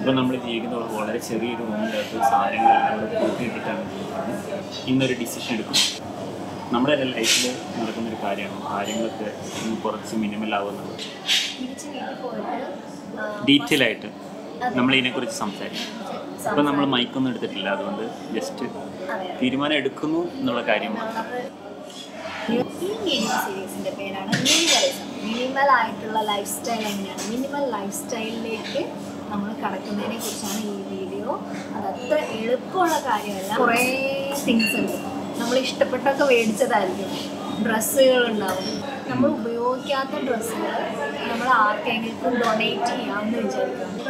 ഇപ്പം നമ്മൾ ജീവിക്കുന്ന വളരെ ചെറിയൊരു റൂമിനകത്ത് സാധനങ്ങളെല്ലാം കൂടെ കൂട്ടിയിട്ടിട്ടാണ് ജീവിക്കുന്നത് ഇന്നൊരു ഡിസിഷൻ എടുക്കുന്നത് നമ്മുടെ ലൈഫിൽ നടക്കുന്നൊരു കാര്യമാണ് കാര്യങ്ങളൊക്കെ ഒന്ന് കുറച്ച് മിനിമൽ ആവുന്നത് തിരിച്ച് വീട്ടിൽ പോയിട്ട് ഡീറ്റെയിൽ ആയിട്ട് നമ്മൾ ഇതിനെക്കുറിച്ച് സംസാരിക്കും ഇപ്പം നമ്മൾ മൈക്കൊന്നും എടുത്തിട്ടില്ല അതുകൊണ്ട് ജസ്റ്റ് തീരുമാനം എടുക്കുന്നു എന്നുള്ള കാര്യം മാത്രം ഈ വീഡിയോ സീരീസിന്റെ പേരാണ് മിനിമലിസം മിനിമൽ ആയിട്ടുള്ള ലൈഫ് സ്റ്റൈൽ എങ്ങനെയാണ് മിനിമൽ ലൈഫ് സ്റ്റൈലിലേക്ക് നമ്മൾ കടക്കുന്നതിനെ കുറിച്ചാണ് ഈ വീഡിയോ അത് അത്ര എളുപ്പമുള്ള കാര്യമല്ല കുറേ തിങ്സ് ഉണ്ട് നമ്മൾ ഇഷ്ടപ്പെട്ടൊക്കെ മേടിച്ചതായിരിക്കും ഡ്രസ്സുകൾ ഉണ്ടാവും നമ്മൾ ഉപയോഗിക്കാത്ത ഡ്രസ്സുകൾ നമ്മൾ ആർക്കെങ്കിലും ഡൊണേറ്റ് ചെയ്യാമെന്ന് വിചാരിക്കുന്നു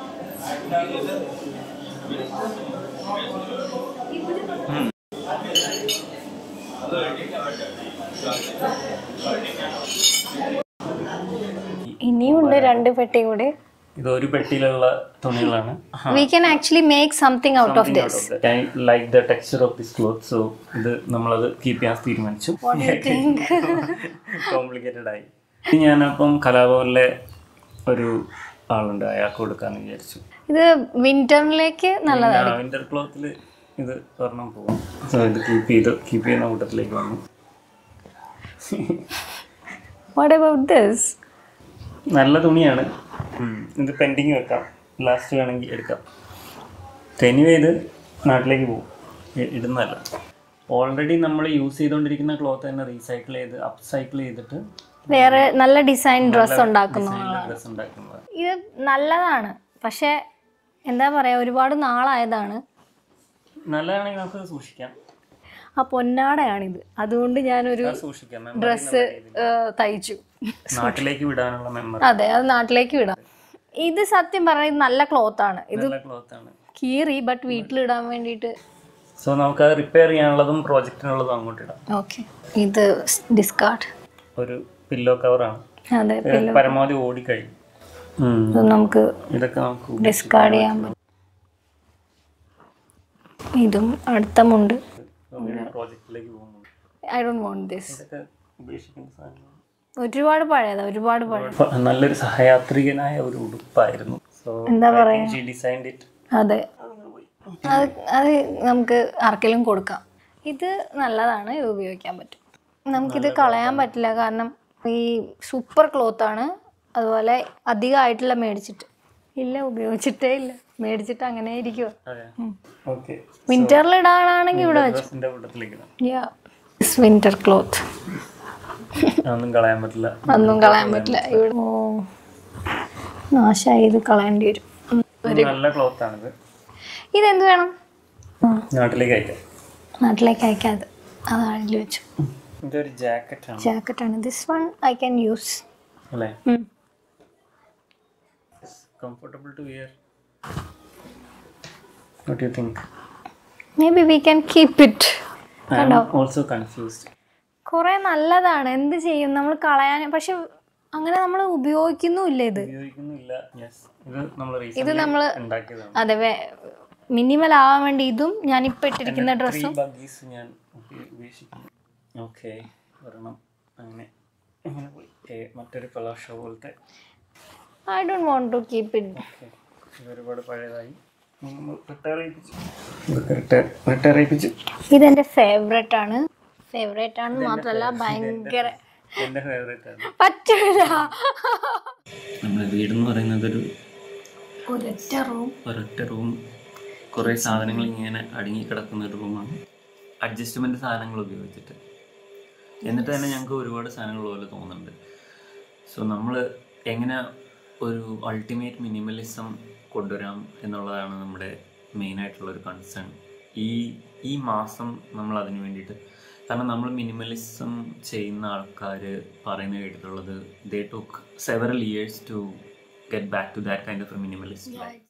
ഇനിയുണ്ട് രണ്ട് പെട്ടി കൂടി ഇത് ഒരു പെട്ടിയിലുള്ള തുണികളാണ് we can actually make something out of this I like the texture of this cloth so ഇത് നമ്മളത് കീപ്പ് ചെയ്യാൻ തീരുമാനിച്ചു കോംപ്ലിക്കേറ്റഡ് ആയി ഇത് ഞാനപ്പം കലാഭവനിലെ ഒരു ആളുണ്ട് അയാൾക്ക് കൊടുക്കാന്ന് വിചാരിച്ചു ഇത് വിന്ററിലേക്ക് നല്ലതാണ് വിന്റർ ക്ലോത്തിൽ ഇത് ഒരെണ്ണം പോകും സോ ഇത് കീപ്പ് ചെയ്ത് കീപ്പ് ചെയ്യുന്ന കൂട്ടത്തിലേക്ക് വന്നു വാട്ട് അബൌട്ട് ദിസ് നല്ല തുണിയാണ് ഇത് പെൻഡിങ് വെക്കാം ലാസ്റ്റ് വേണമെങ്കിൽ എടുക്കാം എനിവേ ഇത് നാട്ടിലേക്ക് പോകും ഇ- ഇടുന്നതല്ല ഓൾറെഡി നമ്മൾ യൂസ് ചെയ്തുകൊണ്ടിരിക്കുന്ന ക്ലോത്ത് തന്നെ റീസൈക്കിൾ ചെയ്ത് അപ്പ് സൈക്കിൾ ചെയ്തിട്ട് വേറെ നല്ല ഡിസൈൻ ഡ്രസ് ഉണ്ടാക്കുന്നു ഡ്രസ് ഉണ്ടാക്കുന്നത് ഇത് നല്ലതാണ് പക്ഷെ എന്താ പറയാ ഒരുപാട് നാളായതാണ് നല്ലതാണെങ്കിൽ നമുക്ക് സൂക്ഷിക്കാം ആ പൊന്നാടയാണിത് അതുകൊണ്ട് ഞാനൊരു അത് സൂക്ഷിക്കാം Memory ഡ്രസ്സ് തയ്ച്ചു നാട്ടിലേക്ക് വിടാനുള്ള മെമ്മറി അതെ അത് നാട്ടിലേക്ക് വിടാം ഇത് സത്യം പറഞ്ഞാൽ ഇത് നല്ല ക്ലോത്ത് ആണ് ഇത് നല്ല ക്ലോത്ത് ആണ് കീറി ബട്ട് വീട്ടിലിടാൻ വേണ്ടിയിട്ട് സോ നമുക്ക് അത് റിപ്പയർ ചെയ്യാനുള്ളതും പ്രോജക്റ്റിനുള്ളതും അങ്ങോട്ട് ഇടാം ഓക്കെ ഇത് ഡിസ്കാർഡ് ഒരു പില്ലോ കവറാണ് അതെ പരമാവധി ഓടിക്കഴിയും ഉം. ഇത് നമുക്ക് ഇതൊക്കെ നമുക്ക് ഡിസ്കാർഡ് ചെയ്യാൻ പറ്റും ഇതും അടുത്ത മുണ്ട് പ്രോജക്റ്റിലേക്ക് പോകുന്നുണ്ട് ഐ ഡോണ്ട് വോണ്ട് ദിസ് ഇതൊക്കെ ഉപേക്ഷിക്കുന്ന സാധനങ്ങൾ ഒരുപാട് പഴയതാ ഒരുപാട് പഴയ അപ്പൊ നല്ലൊരു സഹയാത്രികനായ ഒരു ഉടുപ്പായിരുന്നു സോ എന്താ പറയാ ഷീ ഡിസൈൻഡ് ഇറ്റ് അതെ അത് അത് നമുക്ക് ആർക്കെങ്കിലും കൊടുക്കാം ഇത് നല്ലതാണ് ഇത് ഉപയോഗിക്കാൻ പറ്റും നമുക്കിത് കളയാൻ പറ്റില്ല കാരണം ഈ സൂപ്പർ ക്ലോത്ത് ആണ് അതുപോലെ അധികമായിട്ടുള്ള മേടിച്ചിട്ട് ഇല്ല ഉപയോഗിച്ചിട്ടേ ഇല്ല മേടിച്ചിട്ട് അങ്ങനെ ഇരിക്കുക അതെ ഓക്കെ വിന്ററിൽ ഇടാനാണെങ്കിൽ ഇവിടെ വെച്ചു ഡ്രസ്സിന്റെ കൂട്ടത്തിലേക്ക് ഇടാം. യാ വിന്റർ ക്ലോത്ത് അതൊന്നും കളയാൻ പറ്റില്ല ഒന്നും കളയാൻ പറ്റില്ല ഇവിടെ ഓ നാശമായി ഇത് കളയേണ്ടി വരും ഉം. നല്ല ക്ലോത്ത് ആണിത് ഇതെന്ത് വേണം ആ, നാട്ടിലേക്ക് അയക്കാം നാട്ടിലേക്ക് അയക്കാതെ അത് അഴിൽ വെച്ചു ഇതൊരു ജാക്കറ്റ് ആണ് ജാക്കറ്റാണ് this one I can use അല്ലേ comfortable to wear what you think maybe we can keep it I am also confused കുറേ നല്ലതാണ് എന്ത് ചെയ്യും നമ്മൾ കളയാൻ പക്ഷെ അങ്ങനെ നമ്മൾ ഉപയോഗിക്കുന്നുമില്ല ഇത് ഉപയോഗിക്കുന്നില്ല യെസ് ഇത് നമ്മൾ ഇത് റീസെന്റ് നമ്മൾ ഉണ്ടാക്കിയതാണ് അതെ മിനിമൽ ആവാൻ വേണ്ടി ഇതും ഞാനിപ്പോൾ ഇട്ടിരിക്കുന്ന ഡ്രസ്സും ബഗീസ് ഞാൻ ഉപ- ഉപേക്ഷിക്കുന്നു ഓക്കെ ഒരെണ്ണം അങ്ങനെ അങ്ങനെ പോയി ഏ, മറ്റൊരു പലാഷോ പോലത്തെ I don't want to keep it okay ഇത് ഒരുപാട് പഴയതായി നമ്മൾ റിട്ടയർ ചെയ്യിപ്പിച്ചു ഇതൊക്കെ റിട്ടയർ റിട്ടയർ ചെയ്യിപ്പിച്ചു ഇതെൻ്റെ ഫേവറേറ്റ് ആണ് ഫേവറേറ്റ് ആണ് മാത്രമല്ല ഭയങ്കര എൻ്റെ ഫേവറേറ്റ് ആണ് പറ്റില്ല നമ്മുടെ വീടെന്ന് പറയുന്നത് ഒരു ഒരൊറ്റ റൂം ഒരൊറ്റ റൂം കുറേ സാധനങ്ങൾ ഇങ്ങനെ അടുങ്ങി കിടക്കുന്ന ഒരു റൂമാണ് അഡ്ജസ്റ്റ്മെൻ്റ് സാധനങ്ങൾ ഉപയോഗിച്ചിട്ട് എന്നിട്ട് തന്നെ ഞങ്ങൾക്ക് ഒരുപാട് സാധനങ്ങൾ പോലെ തോന്നുന്നുണ്ട് സോ നമ്മൾ എങ്ങനെ ഒരു അൾട്ടിമേറ്റ് മിനിമലിസം കൊണ്ടുവരാം എന്നുള്ളതാണ് നമ്മുടെ മെയിനായിട്ടുള്ള ഒരു കൺസേൺ ഈ ഈ മാസം നമ്മൾ അതിന് വേണ്ടിയിട്ട് കാരണം നമ്മൾ മിനിമലിസം ചെയ്യുന്ന ആൾക്കാർ പറയുന്നത് കേട്ടിട്ടുള്ളത് they took several years to get back to that kind of minimalist life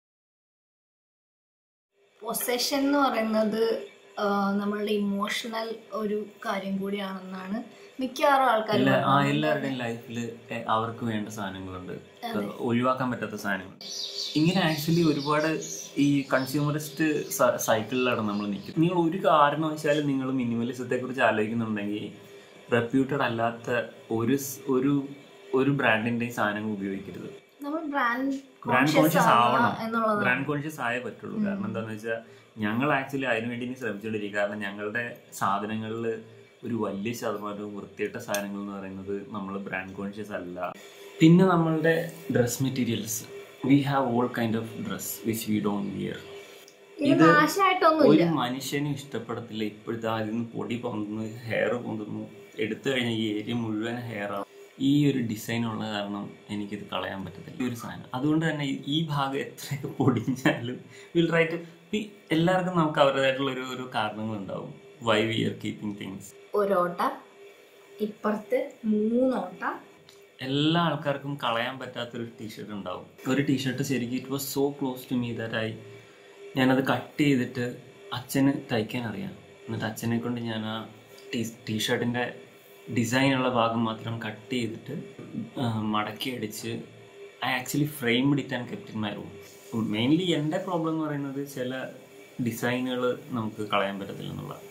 possession എന്ന് പറയുന്നത് ആ, നമ്മളുടെ ഇമോഷണൽ ഒരു കാര്യം കൂടിയാണെന്നാണ് മിക്കവാറും ആൾക്കാർ എല്ലാ ആ എല്ലാവരുടെയും ലൈഫിൽ അവർക്ക് വേണ്ട സാധനങ്ങളുണ്ട് ഒഴിവാക്കാൻ പറ്റാത്ത സാധനങ്ങൾ ഇങ്ങനെ ആക്ച്വലി ഒരുപാട് ഈ കൺസ്യൂമറിസ്റ്റ് സൈക്കിളിലാണ് നമ്മൾ നിൽക്കുന്നത് നിങ്ങൾ ഒരു കാരണവശാലും നിങ്ങൾ മിനിമലിസത്തെ കുറിച്ച് ആലോചിക്കുന്നുണ്ടെങ്കിൽ റെപ്യൂട്ടഡ് അല്ലാത്ത ഒരു സ്- ഒരു ഒരു ബ്രാൻഡിൻ്റെയും സാധനങ്ങൾ ഉപയോഗിക്കരുത് നമ്മൾ ബ്രാൻഡ് ബ്രാൻഡ് കോൺഷ്യസ് കോൺഷ്യസ് ആവണം എന്നുള്ളത് ബ്രാൻഡ് കോൺഷ്യസ് ആയേ പറ്റുള്ളൂ കാരണം എന്താന്ന് വെച്ചാൽ ഞങ്ങൾ ആക്ച്വലി അതിനു വേണ്ടി ഇനി ശ്രമിച്ചുകൊണ്ടിരിക്കുക കാരണം ഞങ്ങളുടെ സാധനങ്ങളിൽ ഒരു വലിയ ശതമാനവും വൃത്തിയിട്ട സാധനങ്ങൾ എന്ന് പറയുന്നത് നമ്മൾ ബ്രാൻഡ് കോൺഷ്യസ് അല്ല പിന്നെ നമ്മളുടെ dress materials we have all kind of dress which we don't wear ഇത് നാശമായിട്ടൊന്നും ഒരു മനുഷ്യനും ഇഷ്ടപ്പെടത്തില്ല ഇപ്പോഴത്തെ അതിൽ നിന്ന് പൊടി പൊന്തുന്നു ഹെയർ പൊന്തുന്നു എടുത്തു കഴിഞ്ഞാൽ ഈ ഏരിയ മുഴുവൻ ഹെയർ ആവും ഈ ഒരു ഡിസൈൻ ഉള്ള കാരണം എനിക്കിത് കളയാൻ പറ്റത്തില്ല ഈ ഒരു സാധനം അതുകൊണ്ട് തന്നെ ഈ- ഈ ഭാഗം എത്രയൊക്കെ പൊടിഞ്ഞാലും വിൽ ട്രൈ ടു എല്ലാവർക്കും നമുക്ക് അവരുടേതായിട്ടുള്ള ഒരു ഒരു കാരണങ്ങളുണ്ടാവും why we are keeping things ഒരോട്ട ഇപ്പുറത്ത് മൂന്നോട്ട എല്ലാ ആൾക്കാർക്കും കളയാൻ പറ്റാത്തൊരു ടീഷർട്ട് ഉണ്ടാവും ഒരു ടീഷർട്ട് ശരിക്കും it was so close to me that I ഞാനത് കട്ട് ചെയ്തിട്ട് അച്ഛന് തയ്ക്കാൻ അറിയാം എന്നിട്ട് അച്ഛനെ കൊണ്ട് ഞാൻ ആ ടീ ടീഷർട്ടിൻ്റെ ഡിസൈനുള്ള ഭാഗം മാത്രം കട്ട് ചെയ്തിട്ട് ആ, മടക്കി അടിച്ച് I actually frame it and kept in my room mainly എൻ്റെ പ്രോബ്ലം എന്ന് പറയുന്നത് ചില ഡിസൈനുകൾ നമുക്ക് കളയാൻ പറ്റത്തില്ല എന്നുള്ളതാണ്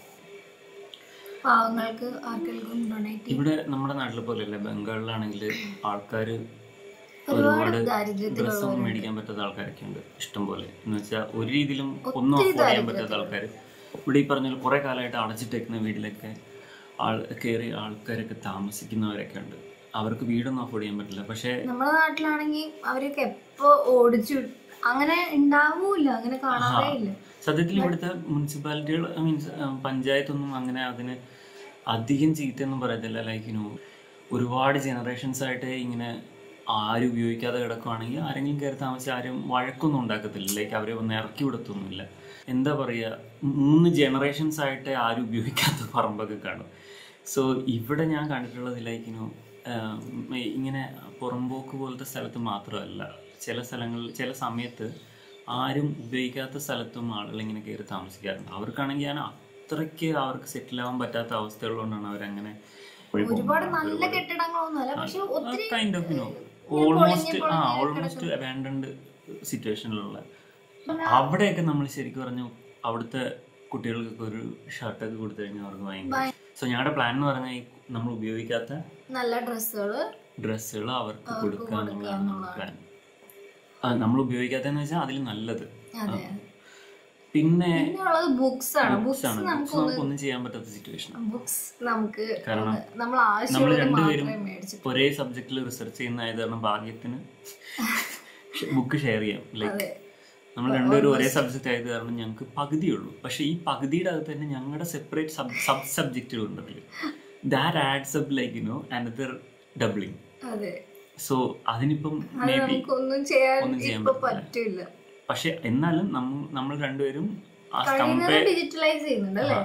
പാവങ്ങൾക്ക് ആർക്കെങ്കിലും ഡൊണേറ്റ് ഇവിടെ നമ്മുടെ നാട്ടിലെ പോലെയല്ല ബംഗാളിലാണെങ്കിൽ ആൾക്കാർ ഒരുപാട് ഡ്രസ്സൊന്നും മേടിക്കാൻ പറ്റാത്ത ആൾക്കാരൊക്കെ ഉണ്ട് ഇഷ്ടം പോലെ എന്ന് വെച്ചാൽ ഒരു രീതിയിലും ഒന്നും അഫോർഡ് ചെയ്യാൻ പറ്റാത്ത ആൾക്കാർ ഇവിടെ ഈ പറഞ്ഞ കുറെ കാലമായിട്ട് അടച്ചിട്ടേക്കുന്ന വീട്ടിലൊക്കെ ആൾ കയറി ആൾക്കാരൊക്കെ താമസിക്കുന്നവരൊക്കെ ഉണ്ട് അവർക്ക് വീടൊന്നും അഫോർഡ് ചെയ്യാൻ പറ്റില്ല പക്ഷേ നമ്മുടെ നാട്ടിലാണെങ്കിൽ അവരൊക്കെ എപ്പോ ഓടിച്ചു വിട്ട്- അങ്ങനെ ഉണ്ടാവൂല അങ്ങനെ കാണാറേ ഇല്ല സത്യത്തിൽ ഇവിടുത്തെ മുനിസിപ്പാലിറ്റികൾ മീൻസ് പഞ്ചായത്തൊന്നും അങ്ങനെ അതിന് അധികം ചീത്തയൊന്നും പറയത്തില്ല ലൈക്ക് യു ഒരുപാട് ജനറേഷൻസ് ആയിട്ട് ഇങ്ങനെ ആരും ഉപയോഗിക്കാതെ കിടക്കുവാണെങ്കിൽ ആരെങ്കിലും കയറി താമസിച്ച് ആരും വഴക്കൊന്നും ഉണ്ടാക്കത്തില്ല ലൈക്ക് അവരെ ഒന്ന് ഇറക്കി വിടത്തൊന്നുമില്ല എന്താ പറയുക മൂന്ന് ജനറേഷൻസ് ആയിട്ട് ആരും ഉപയോഗിക്കാത്ത പറമ്പൊക്കെ കാണും സോ ഇവിടെ ഞാൻ കണ്ടിട്ടുള്ളത് ലൈക്ക് യു ഇങ്ങനെ പുറമ്പോക്ക് പോലത്തെ സ്ഥലത്ത് മാത്രമല്ല ചില സ്ഥലങ്ങളിൽ ചില സമയത്ത് ആരും ഉപയോഗിക്കാത്ത സ്ഥലത്തും ആളുകൾ ഇങ്ങനെ കയറി താമസിക്കാറുണ്ട് അവർക്കാണെങ്കിൽ ഞാൻ അത്രയ്ക്ക് അവർക്ക് സെറ്റിൽ ആവാൻ പറ്റാത്ത അവസ്ഥകളുകൊണ്ടാണ് അവരങ്ങനെ ഒരുപാട് നല്ല കെട്ടിടങ്ങളൊന്നുമല്ല പക്ഷെ ഒത്തിരി kind of you know almost uh almost abandoned സിറ്റുവേഷനിലുള്ള അവിടെയൊക്കെ നമ്മൾ ശരിക്കും പറഞ്ഞു അവിടുത്തെ കുട്ടികൾക്കൊക്കെ ഒരു ഷർട്ടൊക്കെ കൊടുത്തു കഴിഞ്ഞാൽ അവർക്ക് ഭയങ്കര സോ ഞങ്ങളുടെ പ്ലാൻ എന്ന് പറഞ്ഞാൽ ഈ നമ്മൾ ഉപയോഗിക്കാത്ത നല്ല ഡ്രസ്സുകള് ഡ്രസ്സുകൾ അവർക്ക് കൊടുക്കുക എന്നുള്ളതാണ് പ്ലാൻ നമ്മൾ ഉപയോഗിക്കാത്തതെന്ന് വെച്ചാൽ അതിൽ നല്ലത് അതെ പിന്നെ പിന്നെയുള്ളത് ബുക്സ് ആണ് ബുക്സ് ആണ് നമുക്ക് നമുക്കൊന്നും ചെയ്യാൻ പറ്റാത്ത സിറ്റുവേഷൻ ബുക്സ് നമുക്ക് കാരണം ഒന്ന് നമ്മൾ നമ്മൾ ആവശ്യമുള്ളത് രണ്ടുപേരും മാത്രമേ മേടിച്ചു ഒരേ സബ്ജക്റ്റിൽ റിസർച്ച് ചെയ്യുന്നതായത് കാരണം ഭാഗ്യത്തിന് ബുക്ക് ഷെയർ ചെയ്യാം ലൈക്ക് അതെ നമ്മൾ രണ്ടുപേരും ഒരേ സബ്ജക്റ്റ് ആയത് കാരണം ഞങ്ങൾക്ക് പകുതിയുള്ളൂ പക്ഷെ ഈ പകുതിയുടെ അകത്ത് തന്നെ ഞങ്ങളുടെ സെപ്പറേറ്റ് സബ് സബ് സബ്ജക്റ്റുകൾ ഉണ്ട് അതിൽ that adds up like you know another doubling അതെ സോ അതിനിപ്പം അത് മേ ബി നമുക്കൊന്നും ചെയ്യാൻ ഒന്നും ചെയ്യാൻ ഇപ്പൊ പറ്റില്ല. പറ്റില്ല പക്ഷെ എന്നാലും നമ്മ- നമ്മൾ രണ്ടുപേരും കഴിയുന്നത് കമ്പയർ ഡിജിറ്റലൈസ് ചെയ്യുന്നുണ്ട് അല്ലേ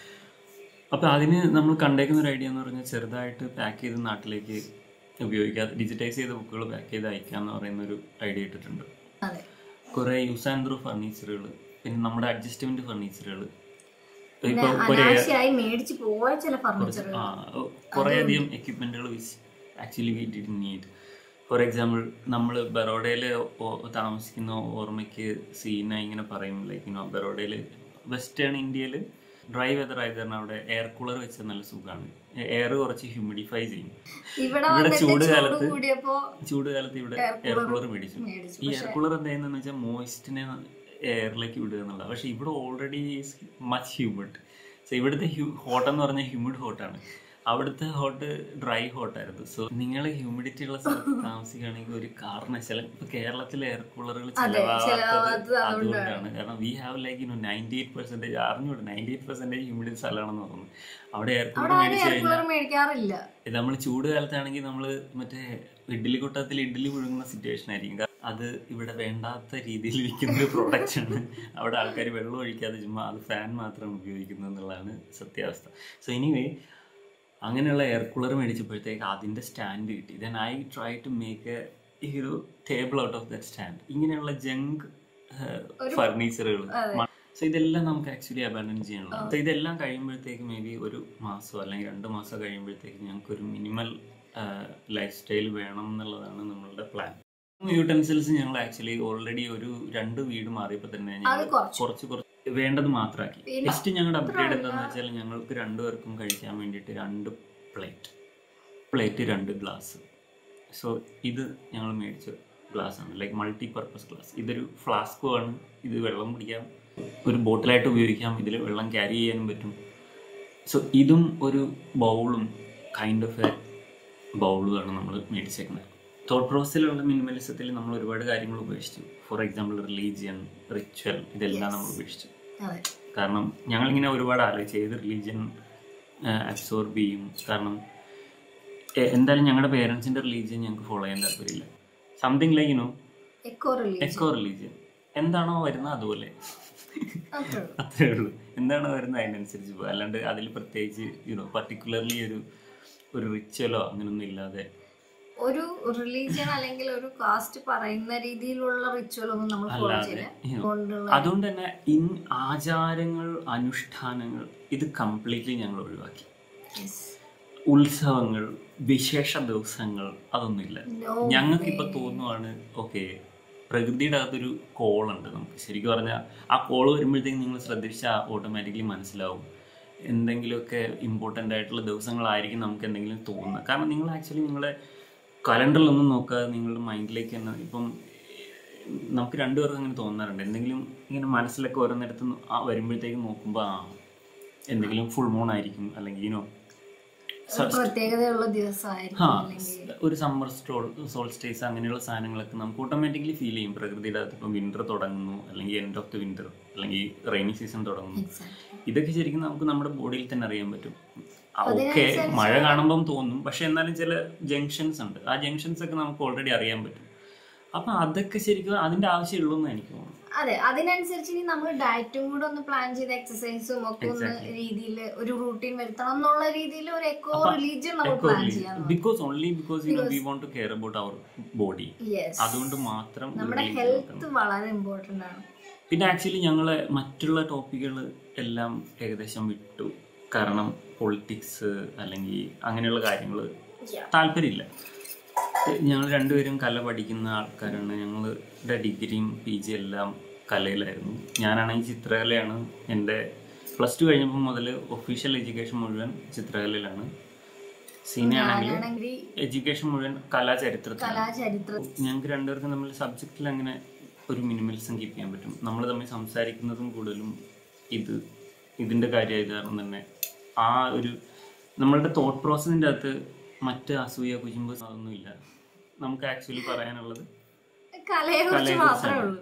അപ്പൊ അതിന് നമ്മൾ കണ്ടേക്കുന്ന ഒരു ഐഡിയ എന്ന് പറഞ്ഞാൽ ചെറുതായിട്ട് പാക്ക് ചെയ്ത് നാട്ടിലേക്ക് ഉപയോഗിക്കാതെ ഡിജിറ്റൈസ് ചെയ്ത ബുക്കുകൾ പാക്ക് ചെയ്ത് അയക്കുക എന്ന് പറയുന്ന ഒരു ഐഡിയ ഇട്ടിട്ടുണ്ട് അതെ കുറെ യൂസ് ആൻഡ് ത്രൂ ഫർണിച്ചറുകൾ പിന്നെ നമ്മുടെ അഡ്ജസ്റ്റ്മെന്റ് ഫർണിച്ചറുകൾ പിന്നെ ഇപ്പൊ ഒരു അനാവശ്യമായി മേടിച്ച് പോയ ചില ഫർണിച്ചർ കുറേ അധികം എക്യുപ്മെന്റുകൾ which actually we did need for example നമ്മൾ ബറോഡയിൽ താമസിക്കുന്ന ഓർമ്മയ്ക്ക് സീന ഇങ്ങനെ പറയും ലൈക്ക് യുനോ ബറോഡയിൽ വെസ്റ്റേൺ ഇന്ത്യയിൽ ഡ്രൈ വെതർ ആയത് കാരണം അവിടെ എയർ കൂളർ വെച്ചാൽ നല്ല സുഖമാണ് എയർ കുറച്ച് ഹ്യൂമിഡിഫൈ ചെയ്യും ഇവിടെ ഇവിടെ വന്നിട്ട് ചൂട് ചൂട് കാലത്ത് കൂടിയപ്പോ ചൂട് കാലത്ത് ഇവിടെ എയർ കൂളർ മേടിച്ചു മേടിച്ചു ഈ എയർ കൂളർ എന്തായെന്ന് വെച്ചാൽ മോയിസ്റ്റിനെ എയറിലേക്ക് വിടുക എന്നുള്ളത് പക്ഷെ ഇവിടെ ഓൾറെഡി മച്ച് ഹ്യൂമിഡ് സോ ഇവിടുത്തെ ഹോട്ട് എന്ന് പറഞ്ഞാൽ ഹ്യൂമിഡ് ഹോട്ടാണ് അവിടുത്തെ ഹോട്ട് ഡ്രൈ ഹോട്ടായിരുന്നു സോ നിങ്ങൾ ഹ്യൂമിഡിറ്റി ഉള്ള സ്ഥലത്ത് താമസിക്കുകയാണെങ്കിൽ ഒരു കാരണവശാലും ഇപ്പൊ കേരളത്തിലെ എയർ കൂളറുകൾ ചിലവാകാത്തത് അതുകൊണ്ടാണ് കാരണം we have like you ninety eight percentage അറിഞ്ഞൂടെ നയൻറ്റി എയ്റ്റ് പെർസെന്റേജ് ഹ്യൂമിഡിറ്റി സ്ഥലമാണെന്ന് തോന്നുന്നു അവിടെ എയർ കൂളർ മേടിച്ചു കഴിഞ്ഞാൽ കൂളർ മേടിക്കാറില്ല നമ്മൾ ചൂട് കാലത്താണെങ്കിൽ നമ്മൾ മറ്റേ ഇഡ്ഡലി കൂട്ടത്തിൽ ഇഡ്ഡലി പുഴുങ്ങുന്ന സിറ്റുവേഷൻ ആയിരിക്കും കാരണം അത് ഇവിടെ വേണ്ടാത്ത രീതിയിൽ ഇരിക്കുന്ന ഒരു പ്രോഡക്റ്റ് ആണ് അവിടെ ആൾക്കാർ വെള്ളം ഒഴിക്കാതെ ചുമ്മാ അത് ഫാൻ മാത്രം ഉപയോഗിക്കുന്നു എന്നുള്ളതാണ് സത്യാവസ്ഥ സോ എനിവേ അങ്ങനെയുള്ള എയർ കൂളർ മേടിച്ചപ്പോഴത്തേക്ക് അതിൻ്റെ സ്റ്റാൻഡ് കിട്ടി then I try to make a ഒരു table out of that stand ഇങ്ങനെയുള്ള ജങ്ക് ഫർണിച്ചറുകൾ സോ ഇതെല്ലാം നമുക്ക് ആക്ച്വലി അബാൻഡൻ ചെയ്യാനുള്ള സോ ഇതെല്ലാം കഴിയുമ്പോഴത്തേക്ക് മേ ബി ഒരു മാസം അല്ലെങ്കിൽ രണ്ട് മാസം കഴിയുമ്പോഴത്തേക്ക് ഞങ്ങൾക്ക് ഒരു മിനിമൽ ലൈഫ് സ്റ്റൈൽ വേണം എന്നുള്ളതാണ് നമ്മളുടെ പ്ലാൻ യൂട്ടൻസിൽസ് ഞങ്ങൾ ആക്ച്വലി ഓൾറെഡി ഒരു രണ്ട് വീട് മാറിയപ്പോൾ തന്നെ ഞങ്ങൾ കുറച്ച്. കുറച്ച് കുറച്ച് വേണ്ടത് മാത്രമാക്കി നെക്സ്റ്റ് ഞങ്ങളുടെ അപ്ഗ്രേഡ് എന്താണെന്ന് വെച്ചാൽ ഞങ്ങൾക്ക് രണ്ടുപേർക്കും കഴിക്കാൻ വേണ്ടിയിട്ട് രണ്ട് പ്ലേറ്റ് പ്ലേറ്റ് രണ്ട് ഗ്ലാസ് സോ ഇത് ഞങ്ങൾ മേടിച്ചു ഗ്ലാസ് ആണ് ലൈക്ക് മൾട്ടി പർപ്പസ് ഗ്ലാസ് ഇതൊരു ഫ്ലാസ്കും ആണ് ഇത് വെള്ളം കുടിക്കാം ഒരു ബോട്ടിലായിട്ട് ഉപയോഗിക്കാം ഇതിൽ വെള്ളം ക്യാരി ചെയ്യാനും പറ്റും സോ ഇതും ഒരു ബൗളും കൈൻഡ് ഓഫ് എ ബൗളുമാണ് നമ്മൾ മേടിച്ചേക്കുന്നത് തോട്ട് പ്രോസസ്സിലുള്ള മിനിമലിസത്തിൽ നമ്മൾ ഒരുപാട് കാര്യങ്ങൾ ഉപേക്ഷിച്ചു ഫോർ എക്സാമ്പിൾ റിലീജിയൻ റിച്വൽ ഇതെല്ലാം നമ്മൾ ഉപേക്ഷിച്ചു അതെ കാരണം ഞങ്ങളിങ്ങനെ ഒരുപാട് ആലോചിച്ചു ഏത് റിലീജിയൻ അബ്സോർബ് ചെയ്യും കാരണം എ- എന്തായാലും ഞങ്ങളുടെ പേരൻസിൻ്റെ റിലീജിയൻ ഞങ്ങൾക്ക് ഫോളോ ചെയ്യാൻ താല്പര്യമില്ല something like you know eco religion eco religion എന്താണോ വരുന്നത് അതുപോലെ അത്രേ ഉള്ളൂ. അത്രേ ഉള്ളൂ എന്താണോ വരുന്നത് അതിനനുസരിച്ച് പോകും അല്ലാണ്ട് അതിൽ പ്രത്യേകിച്ച് യുനോ പർട്ടിക്കുലർലി ഒരു ഒരു റിച്വലോ അങ്ങനൊന്നും ഇല്ലാതെ ഒരു റിലീജിയൻ അല്ലെങ്കിൽ ഒരു കാസ്റ്റ് പറയുന്ന രീതിയിലുള്ള റിച്വൽ ഒന്നും നമ്മൾ ഫോളോ അല്ലാതെ ചെയ്യില്ല you know, കൊണ്ടുള്ള അതുകൊണ്ട് തന്നെ ഇൻ ആചാരങ്ങൾ അനുഷ്ഠാനങ്ങൾ ഇത് കംപ്ലീറ്റ്ലി ഞങ്ങൾ ഒഴിവാക്കി Yes. ഉത്സവങ്ങൾ വിശേഷ ദിവസങ്ങൾ അതൊന്നുമില്ല No ഞങ്ങൾക്ക് ഇപ്പൊ തോന്നുവാണ് ഓക്കെ പ്രകൃതിയുടെ അകത്തൊരു കോളുണ്ട് നമുക്ക് ശരിക്കും പറഞ്ഞാൽ ആ കോൾ വരുമ്പോഴത്തേക്ക് നിങ്ങൾ ശ്രദ്ധിച്ചാൽ ഓട്ടോമാറ്റിക്കലി മനസ്സിലാവും എന്തെങ്കിലുമൊക്കെ ഇമ്പോർട്ടൻ്റ് ആയിട്ടുള്ള ദിവസങ്ങളായിരിക്കും നമുക്ക് എന്തെങ്കിലും തോന്നുന്നത് കാരണം നിങ്ങൾ ആക്ച്വലി നിങ്ങളുടെ കലണ്ടറിലൊന്നും നോക്കാതെ നിങ്ങളുടെ മൈൻഡിലേക്ക് തന്നെ ഇപ്പം നമുക്ക് രണ്ടുപേർക്കും അങ്ങനെ തോന്നാറുണ്ട് എന്തെങ്കിലും ഇങ്ങനെ മനസ്സിലൊക്കെ ഓരോന്നിടത്ത് ന- ആ വരുമ്പോഴത്തേക്ക് നോക്കുമ്പോൾ ആ എന്തെങ്കിലും ഫുൾ മൂൺ ആയിരിക്കും അല്ലെങ്കിൽ ഇനോ ഒരു പ്രത്യേകതയുള്ള ദിവസമായിരിക്കും ആ അല്ലെങ്കിൽ ഒരു സമ്മർ സ്റ്റോൾ സോൾസ്റ്റേസ് അങ്ങനെയുള്ള സാധനങ്ങളൊക്കെ നമുക്ക് ഓട്ടോമാറ്റിക്കലി ഫീൽ ചെയ്യും പ്രകൃതിയുടെ അകത്ത് ഇപ്പം വിന്റർ തുടങ്ങുന്നു അല്ലെങ്കിൽ എൻഡ് ഓഫ് ദി വിന്റർ അല്ലെങ്കിൽ റെയിനി സീസൺ തുടങ്ങുന്നു Exactly. ഇതൊക്കെ ശരിക്കും നമുക്ക് നമ്മുടെ ബോഡിയിൽ തന്നെ അറിയാൻ പറ്റും ഓക്കെ മഴ കാണുമ്പം തോന്നും പക്ഷെ എന്നാലും ചില ജംഗ്ഷൻസ് ഉണ്ട് ആ ജംഗ്ഷൻസ് ഒക്കെ നമുക്ക് ഓൾറെഡി അറിയാൻ പറ്റും അപ്പൊ അതൊക്കെ ശരിക്കും അതിന്റെ ആവശ്യമുള്ളൂ എന്ന് എനിക്ക് തോന്നുന്നു അതെ അതിനനുസരിച്ച് ഇനി നമ്മൾ ഡയറ്റും കൂടെ ഒന്ന് പ്ലാൻ ചെയ്ത് എക്സസൈസും ഒക്കെ ഒന്ന് രീതിയിൽ ഒരു റൂട്ടീൻ വരുത്തണം എന്നുള്ള രീതിയിൽ ഒരു എക്കോ റിലീജിയൻ നമ്മൾ പ്ലാൻ ചെയ്യാം because only because you know we want to care about our body yes അതുകൊണ്ട് മാത്രം ഒരു നമ്മുടെ religion ഹെൽത്ത് വളരെ ഇമ്പോർട്ടന്റ് ആണ് പിന്നെ ആക്ച്വലി ഞങ്ങൾ മറ്റുള്ള ടോപ്പിക്കുകൾ എല്ലാം ഏകദേശം വിട്ടു കാരണം പൊളിറ്റിക്സ് അല്ലെങ്കിൽ അങ്ങനെയുള്ള കാര്യങ്ങൾ താല്പര്യമില്ല ഞങ്ങൾ രണ്ടുപേരും കല പഠിക്കുന്ന ആൾക്കാരാണ് ഞങ്ങളുടെ ഡിഗ്രിയും പി ജി എല്ലാം കലയിലായിരുന്നു ഞാനാണെങ്കിൽ ചിത്രകലയാണ് എൻ്റെ പ്ലസ് ടു കഴിഞ്ഞപ്പോൾ മുതൽ ഒഫീഷ്യൽ എഡ്യൂക്കേഷൻ മുഴുവൻ ചിത്രകലയിലാണ് സീനിയ ആണെങ്കിൽ ഞാനാണെങ്കിൽ എഡ്യൂക്കേഷൻ മുഴുവൻ കലാചരിത്രത്തിലാണ് കലാചരിത്രം ഞങ്ങൾക്ക് രണ്ടുപേർക്കും തമ്മിൽ സബ്ജക്റ്റിൽ അങ്ങനെ ഒരു മിനിമലിസം കീപ്പ് ചെയ്യാൻ പറ്റും നമ്മൾ തമ്മിൽ സംസാരിക്കുന്നതും കൂടുതലും ഇത് ഇതിൻ്റെ കാര്യമായത് കാരണം തന്നെ ആ ഒരു നമ്മളുടെ തോട്ട് പ്രോസസ്സിൻ്റെ അകത്ത് മറ്റ് അസൂയ കുശുമ്പ് അതൊന്നുമില്ല നമുക്ക് ആക്ച്വലി പറയാനുള്ളത് കലയെ കുറിച്ച് മാത്രമേ ഉള്ളൂ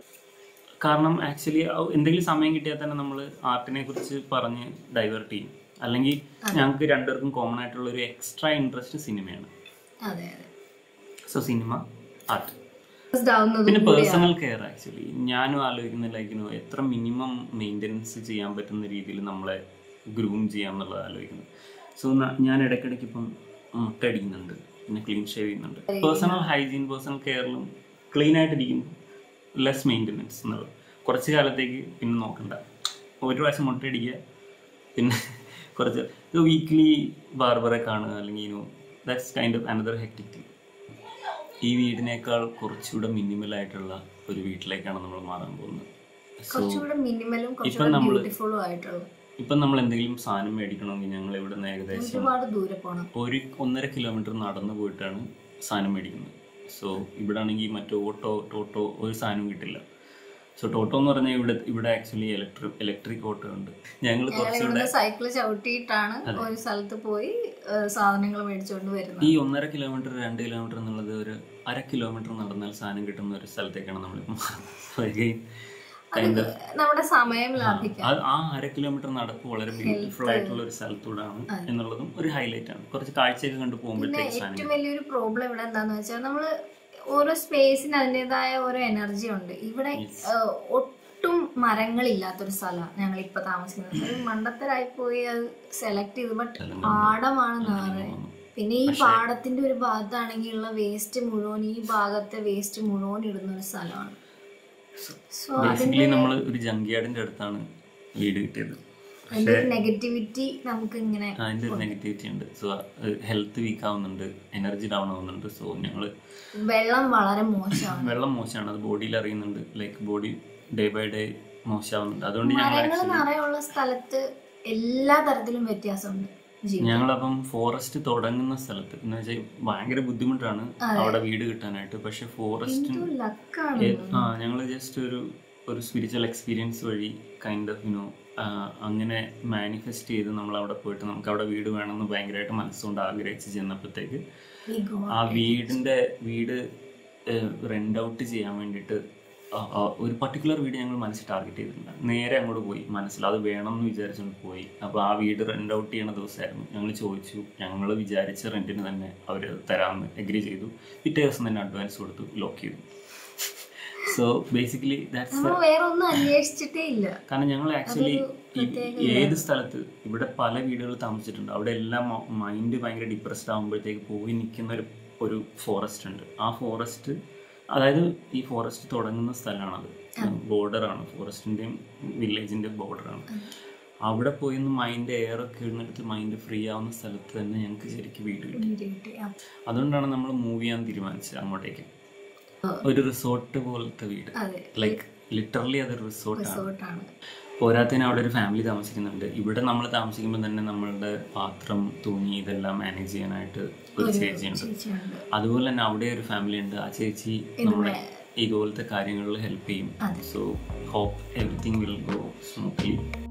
കാരണം ആക്ച്വലി എന്തെങ്കിലും സമയം കിട്ടിയാൽ തന്നെ നമ്മൾ ആർട്ടിനെ കുറിച്ച് പറഞ്ഞ് ഡൈവേർട്ട് ചെയ്യും അല്ലെങ്കിൽ ഞങ്ങൾക്ക് രണ്ടുപേർക്കും കോമൺ ആയിട്ടുള്ള ഒരു എക്സ്ട്രാ ഇൻട്രസ്റ്റ് സിനിമയാണ് അതെ അതെ സോ സിനിമ ആർട്ട് ആവുന്നതും പിന്നെ പേഴ്സണൽ കെയർ ആക്ച്വലി ഞാനും ആലോചിക്കുന്ന ലൈക്കിനോ എത്ര മിനിമം മെയിൻ്റെനൻസ് ചെയ്യാൻ പറ്റുന്ന രീതിയിൽ നമ്മളെ ഗ്രൂം ചെയ്യാം എന്നുള്ളത് ആലോചിക്കുന്നത് സോ ഞാൻ ഇടയ്ക്കിടയ്ക്ക് ഇപ്പം മുട്ടടിക്കുന്നുണ്ട് പിന്നെ ക്ലീൻ ഷേവ് ചെയ്യുന്നുണ്ട് പേഴ്സണൽ ഹൈജീൻ പേഴ്സണൽ കെയറിലും ക്ലീൻ ആയിട്ടിരിക്കും ലെസ് മെയിൻ്റെനൻസ് എന്നുള്ളത് കുറച്ച് കാലത്തേക്ക് പിന്നെ നോക്കണ്ട ഒരു പ്രാവശ്യം മുട്ടയടിക്കുക പിന്നെ കുറച്ച് വീക്ക്ലി ബാർബറെ കാണുക അല്ലെങ്കിൽ you that's kind of another hectic thing ഈ വീടിനേക്കാൾ കുറച്ചുകൂടെ മിനിമൽ ആയിട്ടുള്ള ഒരു വീട്ടിലേക്കാണ് നമ്മൾ മാറാൻ പോകുന്നത് സോ കുറച്ചുകൂടെ മിനിമലും കുറച്ചുകൂടെ ബ്യൂട്ടിഫുള്ളും ആയിട്ടുള്ള ഇപ്പം നമ്മൾ എന്തെങ്കിലും സാധനം മേടിക്കണമെങ്കിൽ ഞങ്ങൾ ഇവിടെ നിന്ന് ഏകദേശം ഒരുപാട് ദൂരെ പോണം ഒരു ഒന്നര കിലോമീറ്റർ നടന്നു പോയിട്ടാണ് സാധനം മേടിക്കുന്നത് സോ ഇവിടെ ആണെങ്കിൽ മറ്റേ ഓട്ടോ ടോട്ടോ ഒരു സാധനവും കിട്ടില്ല സോ ടോട്ടോ എന്ന് പറഞ്ഞാൽ ഇവിടെ ഇവിടെ ആക്ച്വലി ഇലക്ട്രിക് ഇലക്ട്രിക് ഓട്ടോ ഉണ്ട് ഞങ്ങൾ കുറച്ചുകൂടെ ഇവിടുന്ന് സൈക്കിൾ ചവിട്ടിയിട്ടാണ് ഒരു സ്ഥലത്ത് പോയി സാധനങ്ങൾ മേടിച്ചുകൊണ്ട് വരുന്നത് ഈ ഒന്നര കിലോമീറ്റർ രണ്ട് കിലോമീറ്റർ എന്നുള്ളത് ഒരു അര കിലോമീറ്റർ നടന്നാൽ സാധനം കിട്ടുന്ന ഒരു സ്ഥലത്തേക്കാണ് നമ്മളിപ്പോൾ കൈൻഡ് ഓഫ് നമ്മുടെ സമയം ലാഭിക്കാം ആ- ആ അര കിലോമീറ്റർ നടപ്പ് വളരെ ബ്യൂട്ടിഫുൾ ആയിട്ടുള്ള ഒരു സ്ഥലത്തൂടാണ് എന്നുള്ളതും ഒരു ഹൈലൈറ്റ് ആണ് കുറച്ച് കാഴ്ചയൊക്കെ കണ്ടു പോകുമ്പോഴത്തേക്ക് സാധനം ഏറ്റവും വലിയൊരു പ്രോബ്ലം ഇവിടെ എന്താന്ന് വെച്ചാൽ നമ്മള് ഓരോ സ്പേസിന് അതിൻ്റെതായ ഓരോ എനർജി ഉണ്ട് ഇവിടെ ഏഹ്, ഒട്ടും മരങ്ങളില്ലാത്തൊരു സ്ഥലമാണ് ഞങ്ങൾ ഇപ്പൊ താമസിക്കുന്നത് ഒരു മണ്ടത്തരായി പോയി അത് സെലക്ട് ചെയ്തു ബട്ട് പാടമാണ് നാറ് പിന്നെ ഈ പാടത്തിന്റെ ഒരു ഭാഗത്താണെങ്കിൽ ഉള്ള വേസ്റ്റ് മുഴുവൻ ഈ ഭാഗത്തെ വേസ്റ്റ് മുഴുവൻ ഇടുന്ന ഒരു സ്ഥലമാണ് സോ ബേസിക്കലി നമ്മൾ ഒരു ജങ്ക്യാർഡിന്റെ അടുത്താണ് വീട് കിട്ടിയത് അതിന്റെ ഒരു നെഗറ്റിവിറ്റി നമുക്ക് ഇങ്ങനെ അതിന്റെ ഒരു നെഗറ്റിവിറ്റി ഉണ്ട് സോ ഹെൽത്ത് വീക്ക് ആവുന്നുണ്ട് എനർജി ഡൗൺ ആവുന്നുണ്ട് സോ ഞങ്ങൾ വെള്ളം വളരെ മോശമാണ് വെള്ളം മോശമാണ് അത് ബോഡിയിൽ അറിയുന്നുണ്ട് like body day by day മോശമാവുന്നുണ്ട് അതുകൊണ്ട് ഞങ്ങൾ മരങ്ങൾ നിറയുള്ള സ്ഥലത്ത് എല്ലാ തരത്തിലും വ്യത്യാസമുണ്ട് ജീവിതം ഞങ്ങളപ്പം ഫോറസ്റ്റ് തുടങ്ങുന്ന സ്ഥലത്ത് എന്ന് വെച്ചാൽ ഭയങ്കര ബുദ്ധിമുട്ടാണ് അവിടെ വീട് കിട്ടാനായിട്ട് പക്ഷെ ഫോറസ്റ്റിന് എന്തോ ലക്കാണ് ആ ഞങ്ങൾ ജസ്റ്റ് ഒരു ഒരു സ്പിരിച്വൽ എക്സ്പീരിയൻസ് വഴി കൈൻഡ് ഓഫ് യുനോ അങ്ങനെ മാനിഫെസ്റ്റ് ചെയ്ത് നമ്മൾ അവിടെ പോയിട്ട് നമുക്ക് അവിടെ വീട് വേണമെന്ന് ഭയങ്കരമായിട്ട് മനസ്സുകൊണ്ട് ആഗ്രഹിച്ച് ചെന്നപ്പോഴത്തേക്ക് ഈ ഗോ- ആ വീടിന്റെ വീട് റെന്റ് ഔട്ട് ചെയ്യാൻ വേണ്ടിയിട്ട് ആ, ആ, ഒരു പർട്ടിക്കുലർ വീട് ഞങ്ങൾ മനസ്സിൽ ടാർഗറ്റ് ചെയ്തിട്ടുണ്ട് നേരെ അങ്ങോട്ട് പോയി മനസ്സിൽ അത് വേണം എന്ന് വിചാരിച്ചുകൊണ്ട് പോയി അപ്പോൾ ആ വീട് റെന്റ് ഔട്ട് ചെയ്യണ ദിവസമായിരുന്നു ഞങ്ങൾ ചോദിച്ചു ഞങ്ങൾ വിചാരിച്ച റെന്റിന് തന്നെ അവർ തരാമെന്ന് എഗ്രി ചെയ്തു പിറ്റേ ദിവസം തന്നെ അഡ്വാൻസ് കൊടുത്തു ലോക്ക് ചെയ്തു സോ ബേസിക്കലി ദാറ്റ്സ് നമ്മൾ വേറെ ഒന്നും അന്വേഷിച്ചിട്ടേ ഇല്ല കാരണം ഞങ്ങൾ ആക്ച്വലി ഏത് സ്ഥലത്ത് ഇവിടെ പല വീടുകൾ താമസിച്ചിട്ടുണ്ട് അവിടെ എല്ലാം മൈൻഡ് ഭയങ്കര ഡിപ്രസ്ഡ് ആകുമ്പോഴത്തേക്ക് പോയി നിൽക്കുന്ന ഒരു ഒരു ഫോറസ്റ്റ് ഉണ്ട് ആ ഫോറസ്റ്റ് അതായത് ഈ ഫോറസ്റ്റ് തുടങ്ങുന്ന സ്ഥലമാണത് ബോർഡറാണ് ഫോറസ്റ്റിൻ്റെയും വില്ലേജിൻ്റെ ബോർഡറാണ് അവിടെ പോയി ഒന്ന് മൈൻഡ് എയറൊക്കെ ഇടുന്നിടത്ത് മൈൻഡ് ഫ്രീ ആവുന്ന സ്ഥലത്ത് തന്നെ ഞങ്ങൾക്ക് ശരിക്കും വീട് കിട്ടി വീട് കിട്ടി. ആ, അതുകൊണ്ടാണ് നമ്മൾ മൂവ് ചെയ്യാൻ തീരുമാനിച്ചത് അങ്ങോട്ടേക്ക് ഒരു റിസോർട്ട് പോലത്തെ വീട് അതെ ലൈക്ക് ലിറ്ററലി അതൊരു റിസോർട്ടാണ് റിസോർട്ടാണ് പോരാത്തതിന് അവിടെ ഒരു ഫാമിലി താമസിക്കുന്നുണ്ട് ഇവിടെ നമ്മൾ താമസിക്കുമ്പോൾ തന്നെ നമ്മളുടെ പാത്രം തുണി ഇതെല്ലാം മാനേജ് ചെയ്യാനായിട്ട് ഒരു ചേച്ചിയുണ്ട് ചേച്ചിയുണ്ട് അതുപോലെ തന്നെ അവിടെ ഒരു ഫാമിലി ഉണ്ട് ആ ചേച്ചി നമ്മളെ ഇതുപോലത്തെ കാര്യങ്ങളിൽ ഹെൽപ്പ് ചെയ്യും so hope everything will go smoothly